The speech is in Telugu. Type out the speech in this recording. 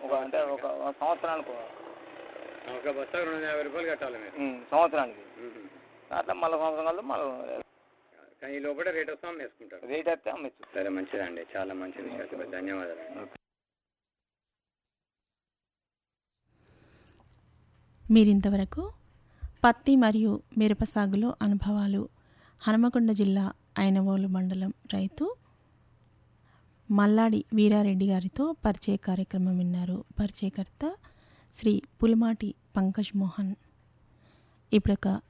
ఒక అంటే ఒక ఒక సంవత్సరానికి ఒక బస్తా రెండు వందల యాభై రూపాయలు కట్టాలి మీరు ఉమ్, సంవత్సరానికి మ్మ్. అట్లా మళ్ళీ సంవత్సరం కలిసి మళ్ళీ కానీ ఈ లోపల రేట్ వస్తాం వేసుకుంటారు రేట్ అయితే అమ్మచ్చు సరే మంచిదండి చాలా మంచిది శాస్త్రి ధన్యవాదాలు మీరింతవరకు పత్తి మరియు మిరప సాగులో అనుభవాలు హనుమకొండ జిల్లా ఐనవోలు మండలం రైతు మల్లాడి వీరారెడ్డి గారితో పరిచయ కార్యక్రమం విన్నారు పరిచయకర్త శ్రీ పులిమాటి పంకజ్ మోహన్ ఇప్పుడొక